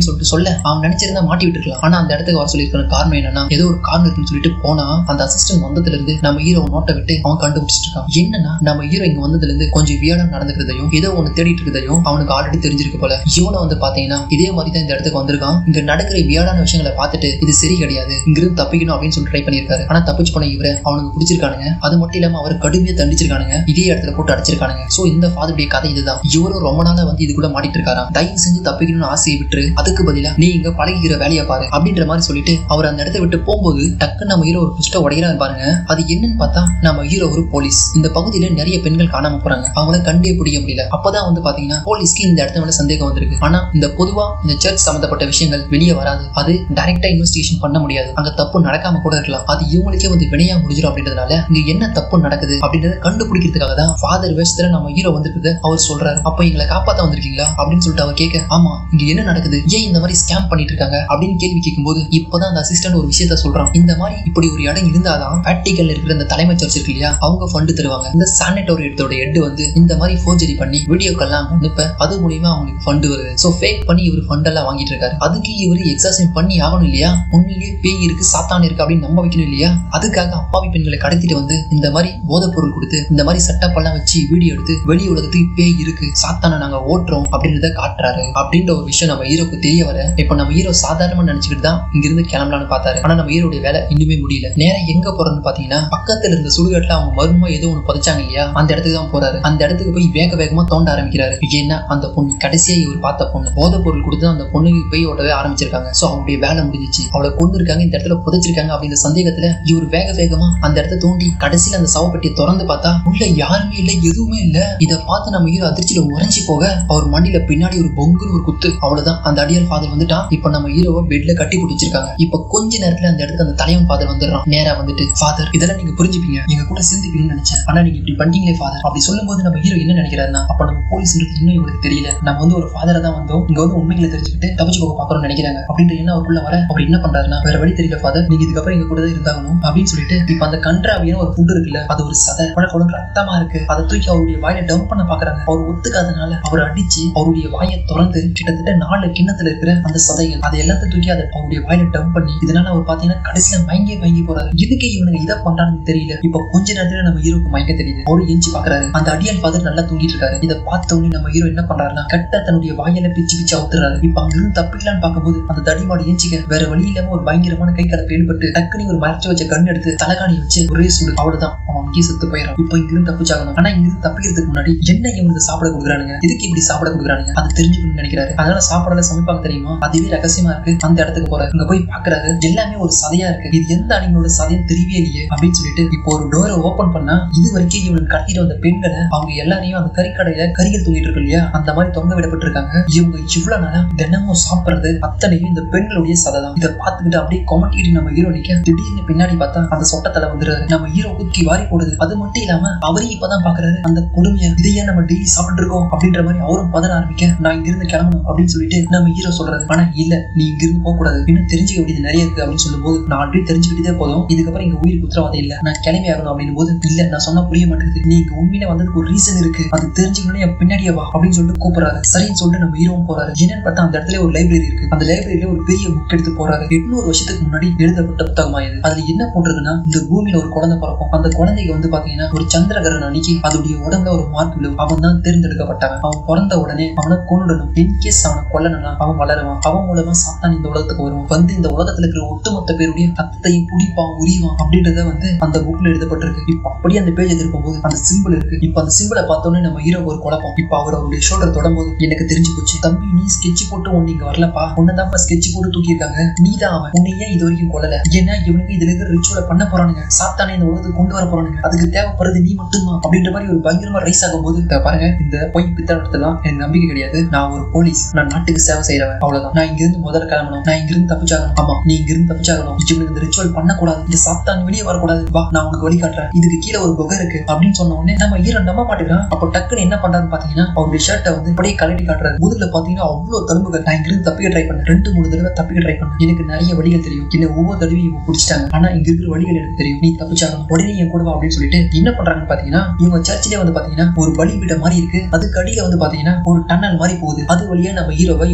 சொல்லிட்டு சொல்ல அவன் நினைச்சிருந்தா மாட்டி விட்டுருக்கலாம் ஆனா அந்த இடத்துக்கு வர சொல்லியிருக்கிற காரணம் என்னன்னா ஏதோ ஒரு காரணம் இருக்குன்னு சொல்லிட்டு போனா அந்த அசிஸ்டன்ட் வந்ததுல இருந்து நம்ம ஹீரோ நோட்டை விட்டு அவன் கண்டுபிடிச்சிட்டு இருக்கான் என்னன்னா நம்ம ஹீரோ இங்க வந்ததுல இருந்து கொஞ்சம் வியடா நடந்துக்கிறதையும் ஏதோ ஒண்ணு தேடிட்டு இருக்கிறதையும் அவனுக்கு ஆல்ரெடி தெரிஞ்சிருக்கு போல இவனை வந்து பாத்தீங்கன்னா இதே மாதிரி தான் இந்த இடத்துக்கு வந்திருக்கான் இங்க நடக்கிற வியடான விஷயங்களை பார்த்துட்டு இது சரி கிடையாது இங்கிருந்து தப்பிக்கணும் அப்படின்னு சொல்லி ட்ரை பண்ணியிருக்காரு ஆனா தப்பிச்சு போன இவரை அவனுக்கு பிடிச்சிருக்கானுங்க அது மட்டும் இல்லாம அவர் கடுமையா தண்டிச்சிருக்கானுங்க இதே இடத்துல போட்டு அடிச்சிருக்கானுங்க சோ இந்த ஃபாதருடைய கதை இதுதான் இவரும் ரொம்ப நாளா வந்து இது கூட மாட்டிட்டு இருக்காராம் தயவு செஞ்சு தப்பிக்கணும்னு ஆசையை விட்டு அதுக்கு பதிலா நீ இங்க பழகிக்கிற வேலையை பாரு அப்படின்ற மாதிரி சொல்லிட்டு அவர் அந்த இடத்தை விட்டு போகும்போது டக்குன்னு நம்ம ஹீரோ ஒரு புஷ்ட உடையிறா பாருங்க அது என்னன்னு பார்த்தா நம்ம ஹீரோ ஒரு போலீஸ் இந்த பகுதியில நிறைய பெண்கள் காணாம போறாங்க அவங்கள கண்டே பிடிக்க முடியல அப்பதான் வந்து பாத்தீங்கன்னா போலீஸ்க்கு இந்த இடத்த மேல சந்தேகம் வந்திருக்கு ஆனா இந்த பொதுவா இந்த சர்ச் சம்பந்தப்பட்ட விஷயங்கள் வெளியே வராது அது டைரக்டா இன்வெஸ்டிகேஷன் பண்ண முடியாது அங்க தப்பு நடக்காம கூட இருக்கலாம் அது இவங்களுக்கே வந்து வினையா முடிஞ்சிடும் அப்படின்றதுனால இங்க என்ன தப்பு நடக்குது அப்படின்றத கண்டுபிடிக்கிறதுக்காக தான் ஃபாதர் வேஷத்துல நம்ம ஹீரோ வந்திருக்குது அவர் சொல்றாரு அப்ப எங்களை காப்பாத்த வந்திருக்கீங்களா அப்படின்னு சொல்லிட்டு அவர் கேட்க ஆமா இங்க என்ன நடக்குது ஏன் இந்த மாதிரி ஸ்கேம் பண்ணிட்டு இருக்காங்க அப்படின்னு கேள்வி கேட்கும்போது இப்பதான் அந்த அசிஸ்டன்ட் ஒரு விஷயத்த சொல்றான் இந்த மாதிரி இப்படி ஒரு இடம் இருந்தாதான் வேட்டிக்கல்ல இருக்கிற இந்த தலைமை சர்ச் இருக்கு இல்லையா அவங்க ஃபண்டு தருவாங்க இந்த சானிட்டோரி இடத்தோட ஹெட் வந்து இந்த மாதிரி ஃபோர்ஜரி பண்ணி வீடியோக்கெல்லாம் அனுப்ப அது மூலியமா அவங்களுக்கு ஃபண்டு வருது ஸோ ஃபேக் பண்ணி இவர் ஃபண்ட் எல்லாம் வாங்கிட்டு இருக்காரு அதுக்கு இவர் எக்ஸாசின் பண்ணி ஆகணும் இல்லையா உண்மையிலேயே பேய் இருக்கு சாத்தான் இருக்கு அப்படின்னு நம்ப வைக்கணும் இல்லையா அதுக்காக அப்பாவி பெண்களை கடத்திட்டு வந்து இந்த மாதிரி போதைப் பொருள் கொடுத்து இந்த மாதிரி செட்டப் எல்லாம் வச்சு வீடியோ எடுத்து வெளி உலகத்துக்கு பேய் இருக்கு சாத்தானை நாங்க ஓட்டுறோம் அப்படின்றத காட்டுறாரு அப்படின்ற ஒரு விஷயம் நம்ம ஹீரோக்கு தெரிய வர இப்ப நம்ம ஹீரோ சாதாரணமா நினைச்சுக்கிட்டு தான் இங்கிருந்து கிளம்பலாம்னு பார்த்தாரு ஆனா நம்ம ஹீரோடைய வேலை இன்னுமே முடியல நேரம் எங்க போறோம்னு பாத்தீங்கன்னா பக்கத்துல இருந்த சுடுகாட்டுல அவங்க மர்மமா ஏதோ ஒண்ணு புதைச்சாங்க இல்லையா அந்த இடத்துக்கு தான் போறாரு அந்த இடத்துக்கு போய் வேக வேகமா தோண்ட ஆரம்பிக்கிறாரு ஏன்னா அந்த பொண்ணு கடைசியா இவர் பார்த்த பொண்ணு போதைப் பொருள் கொடுத்து அந்த பொண்ணுக்கு போய் ஓட்டவே ஆரம்பிச்சிருக்காங்க சோ அவங்களுடைய வேலை முடிஞ்சிச்சு அவளை கொண்டு இருக்காங்க இந்த இடத்துல புதைச்சிருக்காங்க அப்படின்ற சந்தேகத்துல இவர் வேக வேகமா அந்த இடத்த தோண்டி கடைசியில அந்த சவப்பெட்டியை திறந்து பார்த்தா உள்ள யாருமே இல்ல எதுவுமே இல்ல இதை பார்த்து நம்ம ஹீரோ அதிர்ச்சியில உறைஞ்சி போக அவர் மண்டியில பின்னாடி ஒரு பொங்குன்னு ஒரு குத்து அவ்வளவுதான் அந்த அடியார் ஃபாதர் வந்துட்டான் இப்ப நம்ம ஹீரோவை பெட்ல கட்டி பிடிச்சிருக்காங்க இப்ப கொஞ்ச நேரத்துல அந்த இடத்துக்கு அந்த தலைவன் ஃபாதர் வந்துடுறான் நேரா வந்துட்டு ஃபாதர் இதெல்லாம் நீங்க புரிஞ்சுப்பீங்க எங்க கூட சிந்திப்பீங்கன்னு நினைச்சேன் ஆனா நீங்க இப்படி பண்ணீங்களே ஃபாதர் அப்படி சொல்லும்போது நம்ம ஹீரோ என்ன நினைக்கிறாருன்னா அப்ப நம்ம போலீஸ் இன்னும் இவங்களுக்கு தெரியல நம்ம வந்து ஒரு ஃபாதரை தான் வந்தோம் இங்க வந்து உண்மைகளை தெரிஞ்சுக்கிட்டு தப்பிச்சு போக பாக்குறோம்னு நினைக்கிறாங்க அப்படின்ற என்ன அவருக்குள்ள வர அவர் என்ன பண்றாருன்னா வேற வழி தெரியல ஃபாதர் நீங்க இதுக்கப்புறம் எங்க கூட தான் இருந்தாகணும் அப்படின்னு சொல்லிட்டு இப்ப அந்த கன்றாவியான ஒரு ஃபுட் இருக்குல்ல அது ஒரு சதை உனக்கு உடம்பு ரத்தமா இருக்கு அதை தூக்கி அவருடைய வாயில டம்ப் பண்ண பாக்குறாங்க அவர் ஒத்துக்காதனால அவர் அடிச்சு அவருடைய வாயை திறந்து கிட்டத்தட்ட நாலு கிண்ணத்துல இருக்கிற அந்த சதைகள் அதை எல்லாத்தையும் தூக்கி அதை அவருடைய வாயில டம்ப் பண்ணி இதனால அவர் பாத்தீங்கன்னா கடைசியில மயங்கி மயங்கி போறாரு எதுக்கு இவனுங்க இதை பண்றான்னு தெரியல இப்ப கொஞ்ச நேரத்துல நம்ம ஹீரோக்கு மயங்க தெரியுது அவரு எஞ்சி பாக்குறாரு அந்த அடியால் ஃபாதர் நல்லா தூங்கிட்டு இருக்காரு இதை பார்த்த உடனே நம்ம ஹீரோ என்ன பண்றாருன்னா கட்ட தன்னுடைய வாயில பிச்சு பிச்சு அவுத்துறாரு இப்ப அங்கிருந்து தப்பிக்கலான்னு பார்க்கும்போது அந்த தடிமாடு ஏஞ்சிக்க வேற வழி இல்லாம ஒரு பயங்கரமான கை கலப்பு ஏற்பட்டு டக்குனு ஒரு மறைச்சு வச்ச கண் எடுத்து தலைகாணி வச்சு ஒரே சுடு அவ்வளவுதான் அவன் அங்கேயே செத்து போயிடும் இப்ப இங்கிருந்து தப்பிச்சாகணும் ஆனா இங்கிருந்து தப்பிக்கிறதுக்கு முன்னாடி என்ன இவனுக்கு சாப்பிட கொடுக்குறானுங்க இதுக்கு இப்படி சாப்பிட கொடுக்குறானுங்க அதை தெரிஞ்சுக்கணும்னு நினைக்கிறாரு அதனால சாப்பாடுல சமைப்பாங்க தெரியுமா அதுவே ரகசியமா இருக்கு அந்த இடத்துக்கு போறாரு அங்க போய் பாக்குறாரு எல்லாமே ஒரு சதையா இருக்கு இது எந்த அணிகளோட சதைன்னு தெரியவே இல்லையே அப்படின்னு சொல்லிட்டு இப்போ ஒரு டோரை ஓபன் பண்ணா இது வரைக்கும் இவனுக்கு கடத்திட்டு வந்த பெண்களை அவங்க எல்லாரையும் அந்த கறிக்கடையில கறிகள் தூங்கிட்டு இருக்கு இல்லையா அந்த மாதிரி தொங்க விடப்பட்டிருக்காங்க இவங்க இவ்வளவு நாளா தினமும் சாப்பிடுறது அத்தனையும் இந்த பெண்களுடைய சதை தான் இதை பார்த்துக்கிட்டு அப்படியே கொமட்டிட்டு நம்ம ஹீரோ நிக்க திடீர்னு பின்னாடி பார்த்தா அந்த சொட்டத்தலை வந்துடுறாரு நம்ம ஹீரோ குத்தி வாரி போடுது அது மட்டும் இல்லாம அவரே இப்பதான் பாக்குறாரு அந்த கொடுமையை இதையே நம்ம டெய்லி சாப்பிட்டு இருக்கோம் அப்படின்ற மாதிரி அவரும் பதற ஆரம்பிக்க நான் இங்கிருந்து கிளம்பணும் அப்படின்னு சொல்லிட்டு நம்ம ஹீரோ சொல்றாரு ஆனா இல்ல நீ இங்கிருந்து போக கூடாது இன்னும் தெரிஞ்சுக்க வேண்டியது நிறைய இருக்கு அப்படின்னு சொல்லும்போது நான் ஆல்ரெடி தெரிஞ்சுக்கிட்டே போதும் இதுக்கப்புறம் இங்க உயிருக்கு உத்தரவாதம் இல்ல நான் கிளம்பி ஆகணும் அப்படின்னு போது இல்ல நான் சொன்னா புரிய மாட்டேங்குது நீ இங்க உண்மையில வந்ததுக்கு ஒரு ரீசன் இருக்கு அது தெரிஞ்சுக்கணும் என் பின்னாடியே வா அப்படின்னு சொல்லிட்டு கூப்பிடுறாரு சரின்னு சொல்லிட்டு நம்ம ஹீரோவும் போறாரு என்னன்னு பார்த்தா அந்த இடத்துல ஒரு லைப்ரரி இருக்கு அந்த லைப்ரரியில ஒரு பெரிய புக் எடுத்து போறாரு எட்நூறு வருஷத்துக்கு முன்னாடி எழுதப்பட்ட புத்தகமா இது அதுல என்ன போட்டிருக்குன்னா இந்த பூமியில ஒரு குழந்தை பிறக்கும் அந்த குழந்தைக்கு வந்து பாத்தீங்கன்னா ஒரு சந்திரகரன் அன்னைக்கு அதோடைய உடம்புல ஒரு மார்க் விழும் அவன் தான் தேர்ந்தெடுக்கப்பட்டவன் அவன் பிறந்த உடனே அவனை கொண்டுடணும் இன்கேஸ் அவனை கொல்லணும்னா அவன் வளருவான் அவன் மூலமா சாத்தான் இந்த உலகத்துக்கு வருவான் வந்து இந்த உலகத்துல இருக்கிற ஒட்டுமொத்த பேருடைய ரத்தத்தையும் குடிப்பான் உரிவான் அப்படின்றத வந்து அந்த புக்ல எழுதப்பட்டிருக்கு இப்ப அப்படியே அந்த பேஜ் திருப்பும் போது அந்த சிம்பிள் இருக்கு இப்ப அந்த சிம்பிளை பார்த்தோன்னே நம்ம ஹீரோ ஒரு குழப்பம் இப்ப அவர் அவருடைய ஷோல்டர் தொடும்போது எனக்கு தெரிஞ்சு போச்சு தம்பி நீ ஸ்கெட்ச் போட்டு ஒன்னு இங்க வரலப்பா உன்னதான்ப்பா ஸ்கெட்ச் போட்டு தூக்கியிருக்காங்க நீ தான் அவன் உன்னை ஏன் இது வரைக்கும் கொல்லல ஏன்னா இவனுக்கு இதுல இருக்கிற ரிச்சுவலை பண்ண போறானுங்க சாத்தானே இந்த உலகத்துக்கு கொண்டு வர போறானுங்க அதுக்கு தேவைப்படுறது நீ மட்டும்தான் அப்படின்ற மாதிரி ஒரு பயங்கரமா ரைஸ் ஆகும் போது இத பாருங்க இந்த பொய் பித்தளத்தெல்லாம் எனக்கு நம்பிக்கை கிடையாது நான் ஒரு போலீஸ் நான் நாட்டுக்கு சேவை செய்யறவன் அவ்வளவுதான் நான் இங்கிருந்து முதல்ல கிளம்பணும் நான் இங்கிருந்து தப்பிச்சாகணும் ஆமா நீ இங்கிருந்து தப்பிச்சாகணும் இவனுக்கு இந்த ரிச்சுவல் பண்ணக்கூடாது இந்த சாத்தான் வெளியே வரக்கூடாது வா நான் உனக்கு வழி காட்டுறேன் இதுக்கு கீழே ஒரு குகை இருக்கு அப்படின்னு சொன்ன உடனே நம்ம ஹீரோ நம்ப மாட்டேங்கிறான் அப்போ டக்குன்னு என்ன பண்றாருன்னு பாத்தீங்கன்னா அவருடைய ஷர்ட்டை வந்து அப்படியே கழட்டி காட்டுறாரு முதுகுல பாத்தீங்கன்னா அவ்வளவு தழும்புகள் நான் இங்கிருந்து தப்பிக்க ட்ரை பண்ணேன் ரெண்டு மூணு தடவை தப்பிக்க ட்ரை பண்ணேன் எனக்கு நிறைய வழிகள் தெரியும் என்ன ஒவ்வொரு தடவையும் இவங்க பிடிச்சிட்டாங்க ஆனா இங்க இருக்கிற வழிகள் எனக்கு தெரியும் நீ தப்பிச்சாகணும் உடனே என் கூட வா அப்படின்னு சொல்லிட்டு என்ன பண்றாங்கன்னு பாத்தீங்கன்னா இவங்க சர்ச்சிலே வந்து பாத்தீங்கன்னா ஒரு பலிபீடம் மாதிரி இருக்கு அதுக்கு அடியில வந்து பாத்தீங்கன்னா ஒரு டன்னல் மாதிரி போகுது அது வழியா நம்ம ஹீரோவை இவர் வெளியே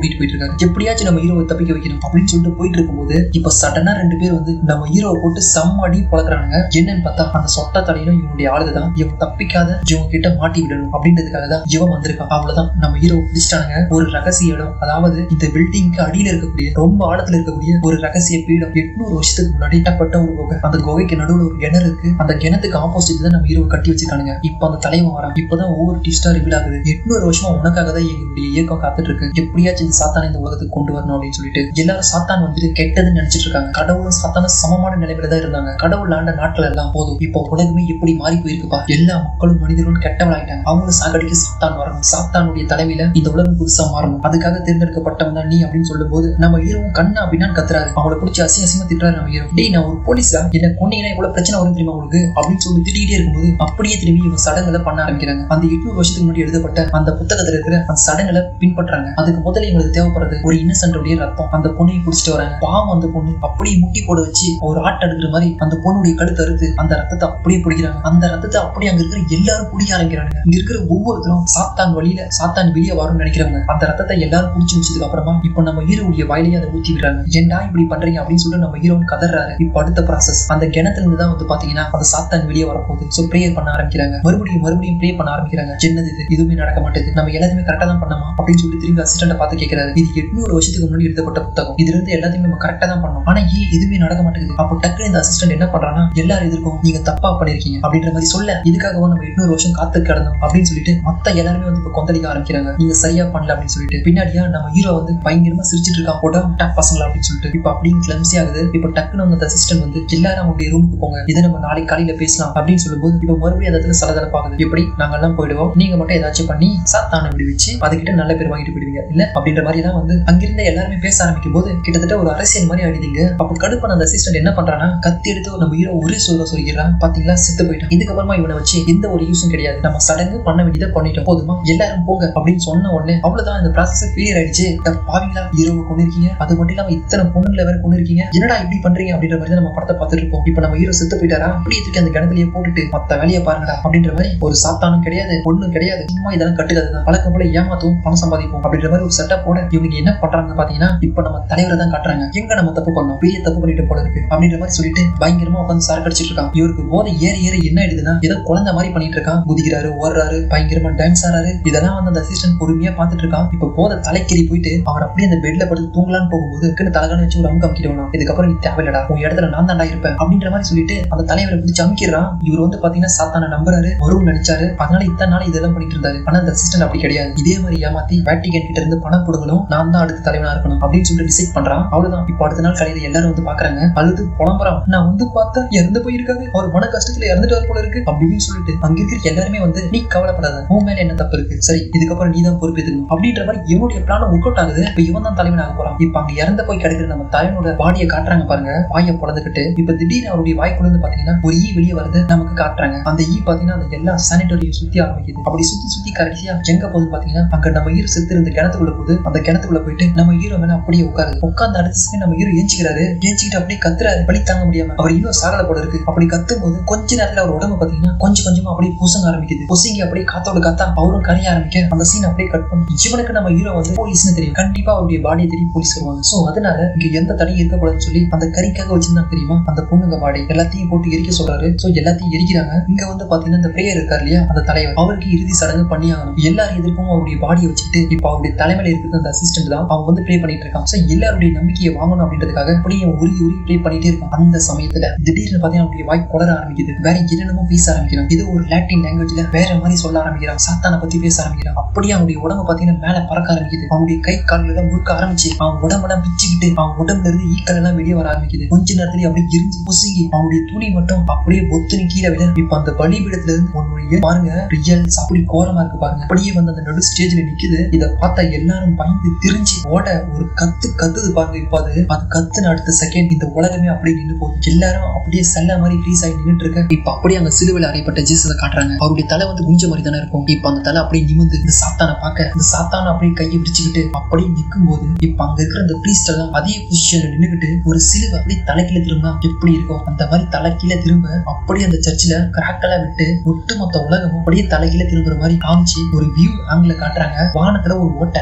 கூட்டிட்டு போயிட்டு இருக்காரு எப்படியாச்சும் நம்ம ஹீரோவை தப்பிக்க வைக்கணும் அப்படின்னு சொல்லிட்டு போயிட்டு இருக்கும்போது இப்ப சடனா ரெண்டு பேர் வந்து நம்ம ஹீரோவை போட்டு செம்ம அடி பொழக்கிறானுங்க என்னன்னு பார்த்தா அந்த சொட்ட தலையிலும் இவனுடைய ஆளுக தான் இவன் தப்பிக்காத இவங்க கிட்ட மாட்டி விடணும் அப்படின்றதுக்காக தான் இவன் வந்திருக்கான் அவ்வளவுதான் நம்ம ஹீரோ பிடிச்சிட்டானுங்க ஒரு ரகசிய இடம் அதாவது இந்த பில்டிங்க்கு அடியில இருக்கக்கூடிய ரொம்ப ஆழத்துல இருக்கக்கூடிய ஒரு ரகசிய பீடம் எட்நூறு வருஷத்துக்கு முன்னாடி கட்டப்பட்ட ஒரு குகை அந்த குகைக்கு நடுவுல ஒரு கிணறு இருக்கு அந்த கிணத்துக்கு ஆப்போசிட் தான் நம்ம ஹீரோ கட்டி வச்சிருக்கானுங்க இப்போ அந்த தலைவன் வரான் இப்பதான் ஒவ்வொரு டிஸ்டா ரிவீல் ஆகுது எட்நூறு வருஷமா உனக்காக தான் எங்களுடைய இயக்கம் காத்துட்டு இருக்கு எப்படியாச்சும் இந்த சாத்தானை இந்த உலகத்துக்கு கொண்டு வரணும் அப்படின்னு சொல்லிட்டு எல்லாரும் சாத்தான் வந்துட்டு கெட்டதுன்னு நினைச்சிட்டு இருக்காங்க கடவுளும் சாத்தானும் சமமான நிலைமையில தான் இருந்தாங்க கடவுள் ஆண்ட நாட்கள் எல்லாம் போதும் இப்போ உலகமே எப்படி மாறி போயிருக்குப்பா எல்லா மக்களும் மனிதர்களும் கெட்டவளாயிட்டாங்க அவங்கள சாகடிக்க சாத்தான் வரணும் சாத்தானுடைய தலைமையில இந்த உலகம் புதுசா மாறணும் அதுக்காக தேர்ந்தெடுக்கப்பட்டவன் தான் நீ அப்படின்னு சொல்லும்போது நம்ம ஹீரோவும் கண்ணா அப்படின்னா கத்துறாரு அவங்கள பிடிச்சி அசிங்க அசிங்கமா திட்டுறாரு நம்ம ஹீரோ டேய் நான் ஒரு போலீஸா என்ன கொண்டீங்கன்னா இவ்வளவு பிரச்சனை வரும் தெரியுமா உங்களுக்கு அப்படின்னு சொல்லி திட்டிகிட்டே இருக்கும்போது அப்படியே திரும்பி இவங்க சடங்குகளை பண்ண ஆரம்பிக்கிறாங்க அந்த எட்நூறு வருஷத்துக்கு முன்னாடி எழுதப்பட்ட அந்த புத்தகத்துல இருக்கிற அந்த சடங்குகளை பின்பற்றாங்க அதுக்கு முதல்ல இவங்களுக்கு தேவைப்படுறது ஒரு இன்னசென்ட்டுடைய ரத்தம் அந்த பொண்ணையும் குடிச்சிட்டு வராங்க பாவம் அந்த பொண்ணு அப்படியே முட்டி போட வச்சு ஒரு ஆட்டை எடுக்கிற மாதிரி அந்த பொண்ணுடைய கழுத்து அறுத்து அந்த ரத்தத்தை அப்படியே பிடிக்கிறாங்க அந்த ரத்தத்தை அப்படியே அங்க இருக்கிற எல்லாரும் குடிக்க ஆரம்பிக்கிறாங்க இங்க இருக்கிற ஒவ்வொருத்தரும் சாத்தான் வழியில சாத்தான் வெளியே வரும்னு நினைக்கிறவங்க அந்த ரத்தத்தை எல்லாரும் குடிச்சு முடிச்சதுக்கு அப்புறமா இப்போ நம்ம ஹீரோவுடைய வாயிலேயே அதை ஊத்தி விடுறாங்க ஏன்டா இப்படி பண்றீங்க அப்படின்னு சொல்லிட்டு நம்ம ஹீரோன் கதறாரு இப்போ அடுத்த ப்ராசஸ் அந்த கிணத்துல இருந்து தான் வந்து பாத்தீங்கன்னா அந்த சாத்தான் வெளியே வரப்போகுது ஸோ ப்ரேயர் பண்ண ஆரம்பிக்கிறாங்க மறுபடியும் மறுபடியும் ப்ரே பண்ண ஆரம்பிக்கிறாங்க என்னது இது எதுவுமே நடக்க மாட்டேது நம்ம எல்லாத்தையுமே கரெக்டா தான் பண்ணமா அப்படின்னு சொல்லி திரும்பி அசிஸ்டன்ட பார்த்து கேட்கிறாரு இது எட்நூறு வருஷத்துக்கு முன்னாடி எழுதப்பட்ட புத்தகம் இதுல இருந்து எல்லாத்தையுமே நம்ம கரெக்டா தான் பண்ணோம் ஆனா ஏன் எதுவுமே நடக்க மாட்டேங்குது அப்போ டக்குனு இந்த அசிஸ்டன்ட் என்ன பண்றான்னா எல்லாரும் எதிர்க்கும் நீங்க தப்பா பண்ணிருக்கீங்க அப்படின்ற மாதிரி சொல்ல இதுக்காகவோ நம்ம எட்நூறு வருஷம் காத்து கிடந்தோம் அப்படின்னு சொல்லிட்டு மத்த எல்லாருமே வந்து இப்போ கொந்தளிக்க ஆரம்பிக்கிறாங்க நீங்க சரியா பண்ணல அப்படின்னு சொல்லிட்டு பின்னாடியா நம்ம ஹீரோ வந்து பயங்கரமா சிரிச்சிட்டு இருக்கான் போட்டா டக் பசங்களா அப்படின்னு சொல்லிட்டு இப்போ அப்படின்னு கிளம்சி ஆகுது இப்போ டக்குனு அந்த அசிஸ்டன்ட் வந்து எல்லாரும் அவங்களுடைய ரூமுக்கு போங்க இதை நம்ம நாளைக்கு காலையில பேசலாம் அப்படின்னு சொல்லும்போது இப்போ மறுபடியும் அந்த இடத்துல சலதலப்பாகுது எப்படி நாங்க எல்லாம் போயிடுவோம் நீங்க மட்டும் ஏதாச்சும் பண்ணி சாத்தானை விடுவிச்சு அதுகிட்ட நல்ல பேர் வாங்கிட்டு போயிடுவீங்க இல்ல அப்படின்ற மாதிரி தான் வந்து அங்கிருந்த எல்லாருமே பேச ஆரம்பிக்கும் போது கிட்டத்தட்ட ஒரு அரசியல் மாதிரி ஆயிடுதுங்க அப்போ கடுப்பான அந்த அசிஸ்டன்ட் என்ன பண்றானா கத்தி எடுத்து நம்ம ஹீரோ ஒரே சொல்ல சொல்லிக்கிறான் பாத்தீங்களா செத்து போயிட்டான் இதுக்கப்புறமா இவனை வச்சு எந்த ஒரு யூஸும் கிடையாது நம்ம சடங்கு பண்ண வேண்டியதை பண்ணிட்டோம் போதுமா எல்லாரும் போங்க அப்படின்னு சொன்ன உடனே அவ்வளவுதான் இந்த ப்ராசஸ் ஃபெயிலியர் ஆயிடுச்சு அட பாவிங்களா ஹீரோவை கொண்டு இருக்கீங்க அது மட்டும் இல்லாம இத்தனை பொண்ணுங்களை வேற கொண்டு இருக்கீங்க என்னடா இப்படி பண்றீங்க அப்படின்ற மாதிரி தான் நம்ம படத்தை பார்த்துட்டு இருப்போம் இப்போ நம்ம ஹீரோ செத்து போயிட்டாரா அப்படியே தூக்கி அந்த கிணத்துலயே போட்டுட்டு மத்த வேலையை பாருங்கடா அப்படின்ற மாதிரி ஒரு சாத்தானும் கிடையாது பொண்ணும் கிடையாது சும்மா இதெல்லாம் கட்டுக்காது தான் பழக்கம் போல ஏமாத்துவோம் பணம் சம்பாதிப்போம் அப்படின்ற மாதிரி ஒரு செட்டப் போட இவங்க என்ன பண்றாங்கன்னு பாத்தீங்கன்னா இப்ப நம்ம தலைவரை தான் காட்டுறாங்க எங்க நம்ம தப்பு பண்ணோம் பெரிய தப்பு பண்ணிட்டு போல இருக்கு அப்படின்ற மாதிரி சொல்லிட்டு பயங்கரமா உட்காந்து சார் கடிச்சிட்டு இருக்கான் இவருக்கு போதை ஏற ஏற என்ன ஆயிடுதுன்னா ஏதோ குழந்தை மாதிரி பண்ணிட்டு இருக்கான் குதிக்கிறாரு ஓடுறாரு பயங்கரமா டான்ஸ் ஆறாரு இதெல்லாம் வந்து அந்த அசிஸ்டன்ட் பொறுமையா பாத்துட்டு இருக்கான் இப்ப போதை தலைக்கேறி போயிட்டு அவர் அப்படியே அந்த பெட்ல படுத்து தூங்கலான்னு போகும்போது இருக்குன்னு தலகான வச்சு ஒரு அமுக்கு அமுக்கிடுவான் இதுக்கப்புறம் நீ தேவையில்லடா உன் இடத்துல நான் தாண்டா இருப்பேன் அப்படின்ற மாதிரி சொல்லிட்டு அந்த தலைவரை பிடிச்சி அமுக்கிடுறான் இவர் வந்து பாத்தீங்கன்னா சாத்தான நம்புறாரு வரும்னு நினைச்சாரு அதனால இத்தனை நாள் இதெல்லாம் பண்ணிட்டு இருந்தாரு ஆனா அந்த அசிஸ்டன்ட் அப்படி கிடையாது இதே மாதிரி ஏமாத்தி வேட்டிகன் கிட்ட இருந்து பணம் கொடுக்கணும் நான் தான் அடுத்த தலைவனா இருக்கணும் அப்படின்னு சொல்லிட்டு டிசைட் பண்றான் அவ்வளவுதான் இப்போ அடுத்த நாள் காலையில எல்லாரும் வந்து பாக்குறாங்க அழுது புலம்புறான் நான் வந்து பார்த்தா இறந்து போயிருக்காரு அவர் மன கஷ்டத்துல இறந்துட்டு போல இருக்கு அப்படின்னு சொல்லிட்டு அங்க இருக்கிற எல்லாருமே வந்து நீ கவலைப்படாத உன் மேல என்ன தப்பு இருக்கு சரி இதுக்கப்புறம் நீ தான் பொறுப்பேற்றுக்கணும் அப்படின்ற மாதிரி இவனுடைய பிளான் ஒர்க் அவுட் ஆகுது இப்ப இவன் தான் தலைவனாக போறான் இப்ப அங்க இறந்து போய் கிடக்குற நம்ம தலைவனோட பாடியை காட்டுறாங்க பாருங்க வாயை பொழந்துக்கிட்டு இப்ப திடீர்னு அவருடைய வாய்க்குள்ள இருந்து பாத்தீங்கன்னா ஒரு ஈ வெளியே வருது நமக்கு காட்டுறாங்க அந்த ஈ பாத்தீங்கன்னா அந்த எல்லா சானிட்டரியும் சுத்தி ஆரம்பிக்குது அப்படி சுத்தி சுத்தி கடைசியா எங்க போகுது பாத்தீங்கன்னா அங்க நம்ம ஹீரோ செத்து இருந்த கிணத்துக்குள்ள போகுது அந்த கிணத்துக்குள்ள போயிட்டு நம்ம ஹீரோ மேல அப்படியே உட்காருது உட்கார்ந்து அடுத்த செகண்ட் நம்ம ஹீரோ ஏஞ்சிக்கிறாரு ஏஞ்சிக்கிட்டு அப்படியே கத்துறாரு வலி தாங்க முடியாம அவர் இன்னும் சாகல போல இருக்கு அப்படி கத்தும் போது கொஞ்ச நேரத்துல அவர் உடம்பு பாத்தீங்கன்னா கொஞ்சம் கொஞ்சமா அப்படியே பூசங்க ஆரம்பிக்குது பொசுங்கி அப்படியே காத்தோட காத்தா அவரும் கரைய ஆரம்பிக்க அந்த சீன் அப்படியே கட் பண்ணி இவனுக்கு நம்ம ஹீரோ வந்து போலீஸ்னு தெரியும் கண்டிப்பா அவருடைய பாடியை தெரியும் போலீஸ் வருவாங்க சோ அதனால இங்க எந்த தடையும் இருக்கக்கூடாதுன்னு சொல்லி அந்த கறிக்காக வச்சிருந்தாங்க தெரியுமா அந்த பொண்ணுங்க பாடி எல்லாத்தையும் போட்டு எரிக்க சொல்றாரு சோ எல்லாத்தையும் எரிக்கிறாங்க இங்க வந்து பாத்தீங்கன்னா இந்த பிரேயர் இருக்கார் இல்லையா அந்த தலைவர் அவருக்கு இறுதி சடங்கு பண்ணி ஆகணும் எல்லாரும் எதிர்ப்பும் அவருடைய பாடியை வச்சுட்டு இப்ப அவருடைய தலைமையில இருக்கிற அந்த அசிஸ்டன்ட் தான் அவன் வந்து ப்ரே பண்ணிட்டு இருக்கான் சோ எல்லாருடைய நம்பிக்கையை வாங்கணும் அப்படின்றதுக்காக அப்படியே உரி உரி ப்ரே பண்ணிட்டே இருக்கான் அந்த சமயத்துல திடீர்னு பாத்தீங்கன்னா அவருடைய வாய் குளர ஆரம்பிக்குது வேற என்னென்னமோ பேச ஆரம்பிக்கிறான் இது ஒரு லாட்டின் லாங்குவேஜ்ல வேற மாதிரி சொல்ல ஆரம்பிக்கிறான் சாத்தானை பத்தி பேச ஆரம்பிக்கிறான் அப்படியே அவனுடைய உடம்பு பாத்தீங்கன்னா மேல பறக்க ஆரம்பிக்குது அவனுடைய கை கால்கள் எல்லாம் முறுக்க ஆரம்பிச்சு அவன் உடம்பெல்லாம் பிச்சுக்கிட்டு அவன் உடம்புல இருந்து ஈக்கள் எல்லாம் வெளியே வர ஆரம்பிக்குது கொஞ்ச நேரத்துல அப்படியே எரிஞ்சு புசுங்கி அவனுடைய துணி மட்டும் அப்படியே பொத்துனு கீழே விட இப்ப அந்த பலிபீடத்துல இருந்து உன்னுடைய பாருங்க ரியல்ஸ் அப்படி கோரமா இருக்கு பாருங்க அப்படியே வந்து அந்த நடு ஸ்டேஜ்ல நிக்குது இத பார்த்தா எல்லாரும் பயந்து திரிஞ்சு ஓட ஒரு கத்து கத்துது பாருங்க இப்ப அது அது கத்துன அடுத்த செகண்ட் இந்த உலகமே அப்படியே நின்று போகுது எல்லாரும் அப்படியே செல்ல மாதிரி ஃப்ரீஸ் ஆகி நின்னுட்டு இருக்க இப்ப அப்படியே அங்க சிலுவையில் அறையப்பட்ட ஜீசஸை காட்டுறாங்க அவருடைய தலை வந்து குஞ்ச மாதிரி தானே இருக்கும் இப்ப அந்த தலை அப்படியே நிமிந்து இந்த சாத்தானை பார்க்க இந்த சாத்தானை அப்படியே கையை பிடிச்சுக்கிட்டு அப்படியே நிற்கும் போது இப்ப அங்க இருக்கிற அந்த பிரீஸ்ட் எல்லாம் அதே பொசிஷன்ல நின்னுகிட்டு ஒரு சிலுவை அப்படியே தலைக்கீழ திரும்பினா எப்படி இருக்கும் அந்த மாதிரி தலைக்கீழ திரும்ப அப்படியே அந்த சர்ச்சில் கிராக்கெல்லாம் விட்டு ஒட்டுமொத்த உலகமும் அப்படியே தலைகீழ திரும்புற மாதிரி காமிச்சு ஒரு வியூ ஆங்கில காட்டுறாங்க வானத்துல ஒரு ஓட்டை ஒரு பெரிய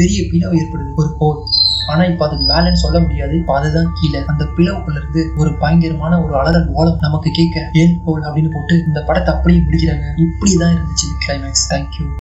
பெரிய பிளவு ஏற்படுது ஒரு ஹோல் ஆனா இப்ப அது மேலன்னு சொல்ல முடியாது இப்ப அதுதான் கீழே அந்த பிளவுக்குள்ள இருந்து ஒரு பயங்கரமான ஒரு அலறல் ஓலம் நமக்கு கேட்க ஏல் ஹோல் அப்படின்னு போட்டு இந்த படத்தை அப்படியே முடிக்கிறாங்க இப்படிதான் இருந்துச்சு கிளைமேக்ஸ் தேங்க்யூ